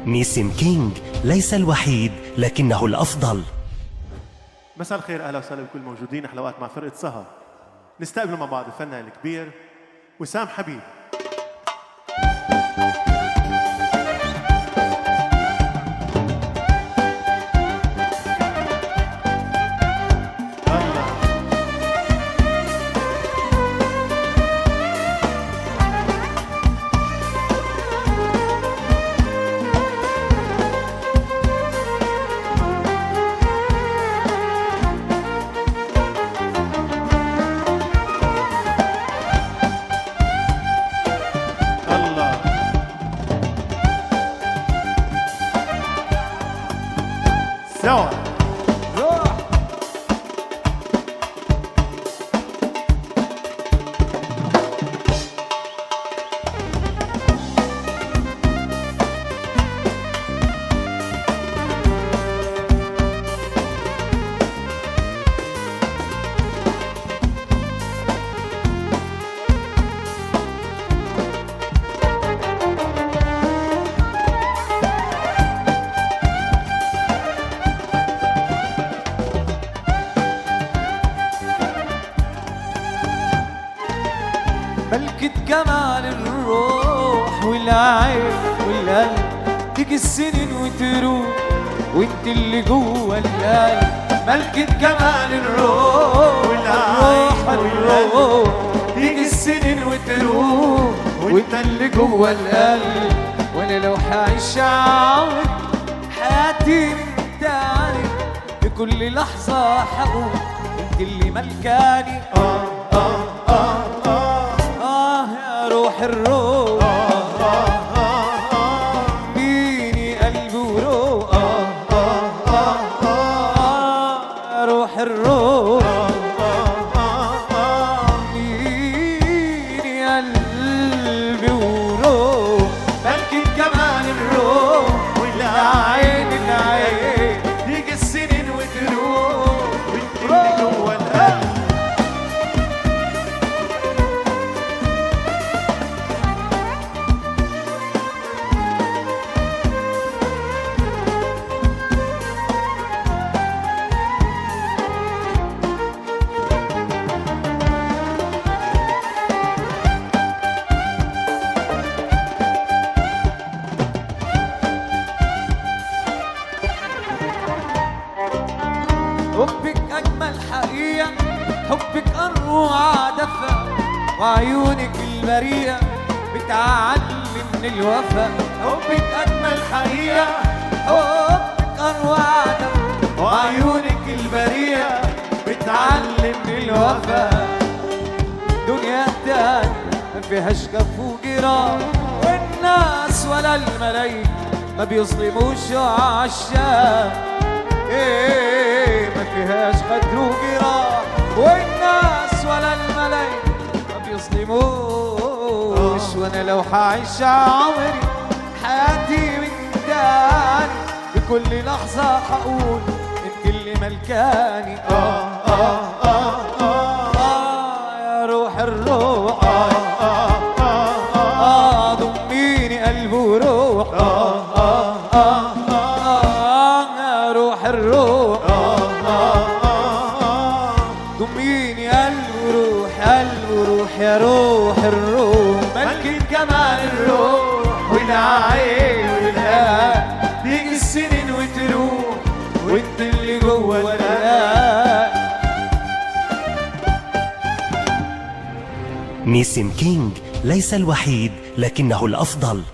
نيسم كينج ليس الوحيد لكنه الأفضل مساء الخير اهلا وسهلا بكل الموجودين حلوات مع فرقه سهر نستقبل مع بعض الفنان الكبير وسام حبيب الله. الله سوا ملكة جمال الروح والعين والقلب تيجي السنين وتروح وانت اللي جوه القلب ملكة جمال الروح والروح والروح تيجي السنين وتروح وانت اللي جوه القلب وانا لو هعيش عمري حياتي من تاني بكل لحظة هقول انت اللي ملكاني آه آه آه آه آه يا روح الروح آه آه آه ميني قلبي وروح آه آه آه آه يا روح الروح آه ميني قلبي وروح ملكة جمال الروح والعين العين تيجي السنين وتروح وانت اللي جوه القلب حبك أجمل حقيقة حبك أروع دفى وعيونك البريئة بتعلم من الوفا حبك أجمل حقيقة حبك أروع دفى وعيونك البريئة بتعلم من الوفا دنيا تاني ما فيهاش كف وجيران والناس ولا الملايين ما بيظلموش عشاق ايه ما فيهاش غدر وجراح والناس ولا الملايين ما بيظلموش وانا لو هعيش عمري حياتي من تاني بكل لحظة هقول انت اللي ملكاني اه اه اه اه يا روح الروح اه اه ضميني قلب وروح اه اه اه اه يا روح الروح ضميني قلب وروح قلب وروح يا روح الروح ملكة جمال الروح والعين والقلب تيجي السنين وتروح وانت اللي جوه القلب نيسم كينج ليس الوحيد لكنه الأفضل